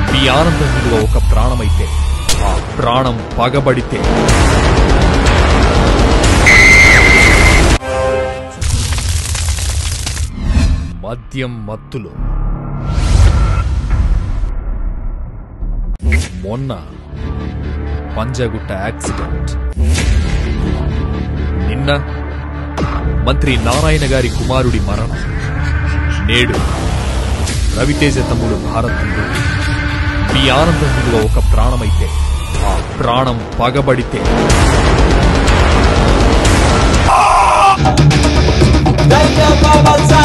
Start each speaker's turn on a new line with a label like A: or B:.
A: మీ ఆనందం విలువ ఒక ప్రాణమైతే ఆ ప్రాణం పగబడితే మద్యం మత్తులో మొన్న పంజాగుట్ట యాక్సిడెంట్ నిన్న మంత్రి నారాయణ గారి కుమారుడి మరణం నేడు రవితేజ తమ్ముడు భారత్ మృతి. మీ ఆనందం విలువ ఒక ప్రాణమైతే ఆ ప్రాణం పగబడితే
B: ధన్యవాద